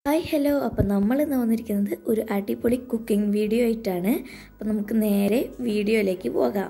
hi hello അപ്പം നമ്മൾ ഇന്ന് വന്നിരിക്കുന്നത് ഒരു അടിപൊളി കുക്കിംഗ് വീഡിയോ ആയിട്ടാണ് അപ്പം നമുക്ക് നേരെ വീഡിയോയിലേക്ക് പോകാം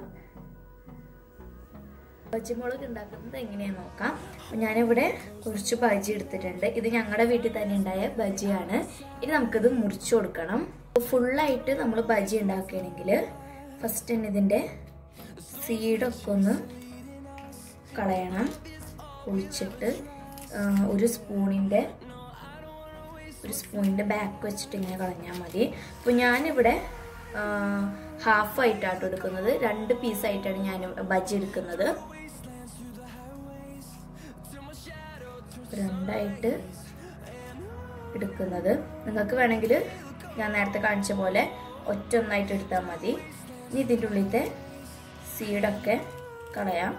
പച്ചമുളക് ഉണ്ടാക്കുന്നത് എങ്ങനെയാണെന്ന് നോക്കാം അപ്പം ഞാനിവിടെ കുറച്ച് ബജി എടുത്തിട്ടുണ്ട് ഇത് ഞങ്ങളുടെ വീട്ടിൽ തന്നെ ഉണ്ടായ ബജിയാണ് ഇനി നമുക്കിത് മുറിച്ചു കൊടുക്കണം ഫുള്ളായിട്ട് നമ്മൾ ബജി ഉണ്ടാക്കുകയാണെങ്കിൽ ഫസ്റ്റ് തന്നെ ഇതിൻ്റെ സീഡൊക്കെ ഒന്ന് കളയണം ഒഴിച്ചിട്ട് ഒരു സ്പൂണിൻ്റെ ഒരു സ്പൂണിൻ്റെ ബാക്ക് വെച്ചിട്ട് ഇങ്ങനെ കളഞ്ഞാൽ മതി അപ്പോൾ ഞാനിവിടെ ഹാഫ് ആയിട്ടാട്ടോ എടുക്കുന്നത് രണ്ട് പീസായിട്ടാണ് ഞാൻ ബജി എടുക്കുന്നത് രണ്ടായിട്ട് എടുക്കുന്നത് നിങ്ങൾക്ക് വേണമെങ്കിൽ ഞാൻ നേരത്തെ കാണിച്ച പോലെ ഒറ്റ ഒന്നായിട്ട് എടുത്താൽ മതി ഇനി ഇതിൻ്റെ ഉള്ളിലത്തെ സീഡൊക്കെ കളയാം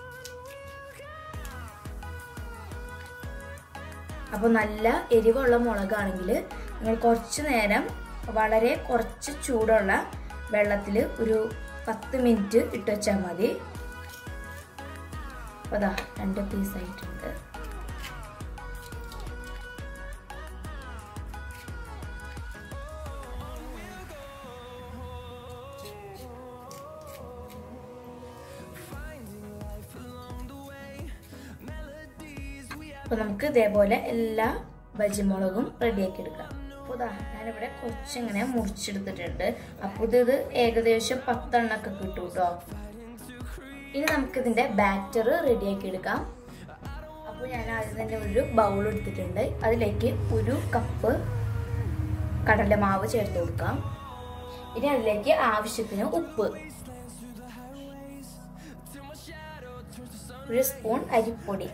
അപ്പോൾ നല്ല എരിവുള്ള മുളകാണെങ്കിൽ നിങ്ങൾ കുറച്ച് നേരം വളരെ കുറച്ച് ചൂടുള്ള വെള്ളത്തിൽ ഒരു പത്ത് മിനിറ്റ് ഇട്ട് വെച്ചാൽ മതി അപ്പോൾ അതാ രണ്ട് പീസായിട്ടുണ്ട് അപ്പോൾ നമുക്ക് ഇതേപോലെ എല്ലാ ബജിമുളകും റെഡിയാക്കി എടുക്കാം അപ്പോൾ ഇതാ ഞാനിവിടെ കുറച്ചിങ്ങനെ മുറിച്ചെടുത്തിട്ടുണ്ട് അപ്പോൾ ഇത് ഇത് ഏകദേശം പത്തെണ്ണൊക്കെ കിട്ടും കേട്ടോ ഇനി നമുക്കിതിൻ്റെ ബാറ്റർ റെഡിയാക്കി എടുക്കാം അപ്പോൾ ഞാൻ ആദ്യം തന്നെ ഒരു ബൗൾ എടുത്തിട്ടുണ്ട് അതിലേക്ക് ഒരു കപ്പ് കടലമാവ് ചേർത്ത് കൊടുക്കാം ഇനി അതിലേക്ക് ആവശ്യത്തിന് ഉപ്പ് ഒരു സ്പൂൺ അരിപ്പൊടി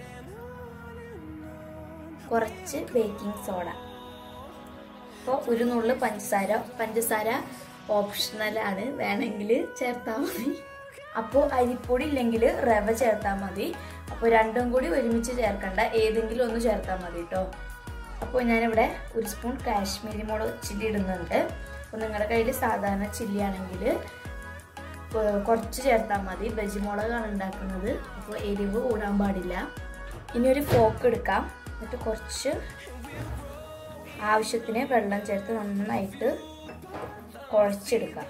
കുറച്ച് ബേക്കിംഗ് സോഡ അപ്പോൾ ഒരു നുള്ളു പഞ്ചസാര പഞ്ചസാര ഓപ്ഷണലാണ് വേണമെങ്കിൽ ചേർത്താൽ മതി അപ്പോൾ അരിപ്പൊടി ഇല്ലെങ്കിൽ റവ ചേർത്താൽ മതി അപ്പോൾ രണ്ടും കൂടി ഒരുമിച്ച് ചേർക്കണ്ട ഏതെങ്കിലും ഒന്ന് ചേർത്താൽ മതി കേട്ടോ അപ്പോൾ ഞാനിവിടെ ഒരു സ്പൂൺ കാശ്മീരി മുളക് ചില്ലി ഇടുന്നുണ്ട് അപ്പോൾ നിങ്ങളുടെ കയ്യിൽ സാധാരണ ചില്ലി ആണെങ്കിൽ കുറച്ച് ചേർത്താൽ മതി ബജി മുളകാണ് ഉണ്ടാക്കുന്നത് അപ്പോൾ എരിവ് കൂടാൻ പാടില്ല ഇനി ഒരു ഫോക്ക് എടുക്കാം എന്നിട്ട് കുറച്ച് ആവശ്യത്തിന് വെള്ളം ചേർത്ത് നന്നായിട്ട് കുഴച്ചെടുക്കാം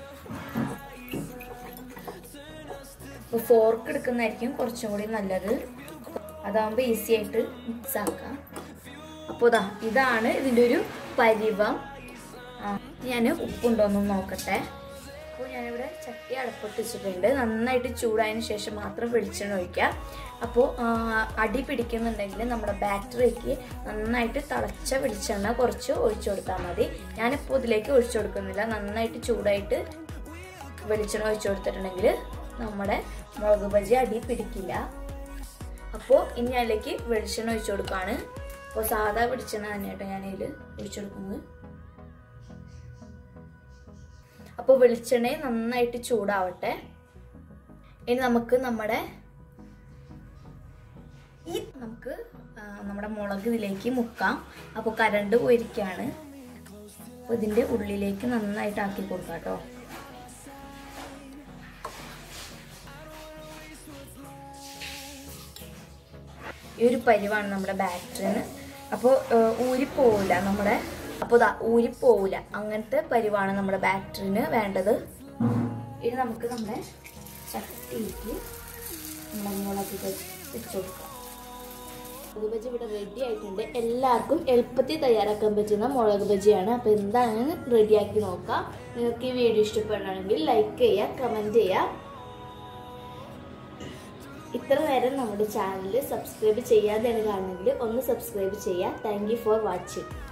അപ്പോൾ ഫോർക്ക് എടുക്കുന്നതായിരിക്കും കുറച്ചും കൂടി നല്ലത് അതാകുമ്പോൾ ഈസി ആയിട്ട് മിക്സ് ആക്കാം അപ്പോൾ ഇതാ ഇതാണ് ഇതിൻ്റെ ഒരു പരിവം ഞാൻ ഉപ്പുണ്ടോയെന്ന് നോക്കട്ടെ അപ്പോൾ ഞാനിവിടെ ചട്ടി അടപ്പിട്ട് വെച്ചിട്ടുണ്ട് നന്നായിട്ട് ചൂടായതിന് ശേഷം മാത്രം വെളിച്ചെണ്ണ ഒഴിക്കുക അപ്പോൾ അടി പിടിക്കുന്നുണ്ടെങ്കിൽ നമ്മുടെ ബാറ്ററിക്ക് നന്നായിട്ട് തിളച്ച വെളിച്ചെണ്ണ കുറച്ച് ഒഴിച്ചു കൊടുത്താൽ മതി ഞാനിപ്പോൾ ഇതിലേക്ക് ഒഴിച്ചു കൊടുക്കുന്നില്ല നന്നായിട്ട് ചൂടായിട്ട് വെളിച്ചെണ്ണ ഒഴിച്ചു കൊടുത്തിട്ടുണ്ടെങ്കിൽ നമ്മുടെ മുളക് ബജി അടി പിടിക്കില്ല അപ്പോൾ ഇനി അതിലേക്ക് വെളിച്ചെണ്ണ ഒഴിച്ചു കൊടുക്കുകയാണ് അപ്പോൾ സാധാ വെളിച്ചെണ്ണ തന്നെയായിട്ട് ഞാൻ ഇതിൽ ഒഴിച്ചു കൊടുക്കുന്നത് അപ്പോൾ വെളിച്ചെണ്ണ നന്നായിട്ട് ചൂടാവട്ടെ ഇനി നമുക്ക് നമ്മുടെ ഈ നമുക്ക് നമ്മുടെ മുളക് ഇതിലേക്ക് മുക്കാം അപ്പോൾ കരണ്ട് പോയിരിക്കുകയാണ് അപ്പോൾ ഇതിൻ്റെ ഉള്ളിലേക്ക് നന്നായിട്ട് ആക്കി കൊടുക്കാം കേട്ടോ ഈ ഒരു പരിവാണ് നമ്മുടെ ബാറ്ററിന് അപ്പോൾ ഊരിപ്പോവില്ല നമ്മുടെ അപ്പോൾ ഇതാ ഊരിപ്പോവില്ല അങ്ങനത്തെ പരിവാണ് നമ്മുടെ ബാറ്ററിന് വേണ്ടത് ഇനി നമുക്ക് നമ്മുടെ ചട്ടിക്ക് മുളക് വെച്ച് കൊടുക്കാം മുളക് ബജി ഇവിടെ റെഡി ആയിട്ടുണ്ട് എല്ലാവർക്കും എളുപ്പത്തിൽ തയ്യാറാക്കാൻ പറ്റുന്ന മുളക് ബജിയാണ് അപ്പോൾ എന്താണെന്ന് റെഡിയാക്കി നോക്കാം നിങ്ങൾക്ക് ഈ വീഡിയോ ഇഷ്ടപ്പെടുകയാണെങ്കിൽ ലൈക്ക് ചെയ്യുക കമൻറ്റ് ചെയ്യുക ഇത്ര നേരം നമ്മുടെ ചാനൽ സബ്സ്ക്രൈബ് ചെയ്യാതെയാണ് കാണുന്നെങ്കിൽ ഒന്ന് സബ്സ്ക്രൈബ് ചെയ്യുക താങ്ക് ഫോർ വാച്ചിങ്